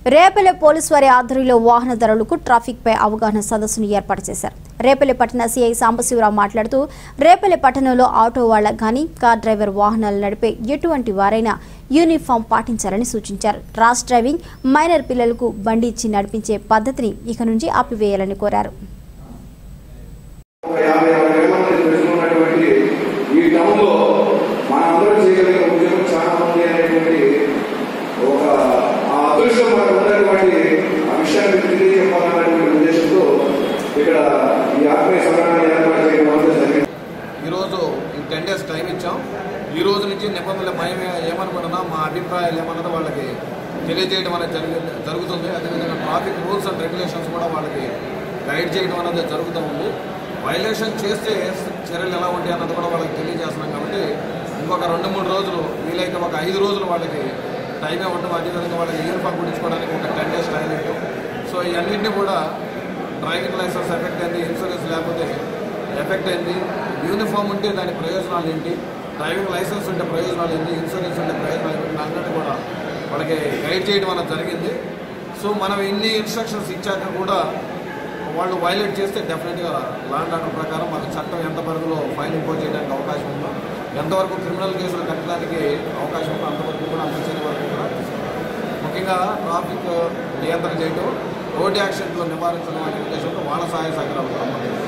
Repalle police వారి ఆధ్వర్యంలో వాహనదారులకు ట్రాఫిక్ పై అవగాహన సదస్సును ఏర్పాటు చేశారు రేపల్లె పట్టణ సిఐ సాంబశివరావు మాట్లాడుతూ రేపల్లె పట్టణంలో ఆటో వాళ్లకు కానీ కార్ డ్రైవర్ వాహనాలు నడిపే ఎటువంటి వారైనా యూనిఫామ్ పాటించాలని సూచించారు రాష్ డ్రైవింగ్ మైనర్ పిల్లలకు బండి ఇచ్చి నడిపించే పద్ధతిని ఇక నుంచి ఆపివేయాలని కోరారు ఒక యాభై అరవై వేల మంది పెట్టుకున్నటువంటి ఈ టౌన్ లో మనందరం చేయగలిగే ఉద్యోగం చాలా ఉంది అనేటువంటి ఒక ఆ అదృష్టం మనకు ఉన్నటువంటి ఆ విషయాన్ని తెలియజెప్పాలన్నటువంటి ఉద్దేశంతో ఇక్కడ ఈ ఆత్మీయ సమాధానం ఏర్పాటు చేయడం అనేది జరిగింది ఈరోజు ఈ టెన్ డేస్ టైం ఇచ్చాం ఈ రోజు నుంచి నిబంధనల భయం ఏమనుకున్నా మా అభిప్రాయాలు ఏమన్నదో వాళ్ళకి తెలియజేయడం అనేది జరిగి జరుగుతుంది అదేవిధంగా ట్రాఫిక్ రూల్స్ అండ్ రెగ్యులేషన్స్ కూడా వాళ్ళకి గైడ్ చేయడం అనేది జరుగుతూ ఉంది వైలేషన్ చేస్తే చర్యలు ఎలా ఉంటాయి అన్నది కూడా వాళ్ళకి తెలియజేస్తున్నాం కాబట్టి ఇంకొక రెండు మూడు రోజులు వీలైతే ఒక ఐదు రోజులు వాళ్ళకి టైం ఇవ్వడం అదేవిధంగా వాళ్ళకి యూనిఫామ్ కుట్టించుకోవడానికి ఒక టెన్ డేస్ టైం ఇవ్వడం సో ఇవన్నింటినీ కూడా డ్రైవింగ్ లైసెన్స్ ఎఫెక్ట్ అయింది ఇన్సూరెన్స్ లేకపోతే ఎఫెక్ట్ అయింది యూనిఫామ్ ఉంటే దాని ప్రయోజనాలు ఏంటి డ్రైవింగ్ లైసెన్స్ ఉంటే ప్రయోజనాలు ఏంటి ఇన్సూరెన్స్ ఉంటే ప్రయోజనాలు ఏంటి అన్నట్టు కూడా వాళ్ళకి గైడ్ చేయడం అనేది జరిగింది సో మనం ఇన్ని ఇన్స్ట్రక్షన్స్ ఇచ్చాక కూడా వాళ్ళు వైలేట్ చేస్తే డెఫినెట్గా లాండ్ ఆర్డర్ ప్రకారం మనకు చట్టం ఎంత పరిధిలో ఫైన్ ఇంపోజ్ చేయడానికి అవకాశం ఉందో ఎంతవరకు క్రిమినల్ కేసులు కట్టడానికి అవకాశం ఉందో అంతవరకు కూడా అంత చర్య వరకు కూడా ముఖ్యంగా ట్రాఫిక్ నియంత్రణ చేయడం రోడ్ యాక్సిడెంట్లు నివారించడం అనే ఉద్దేశంతో వాళ్ళ సహాయ సహకారాలు కూడా మనకి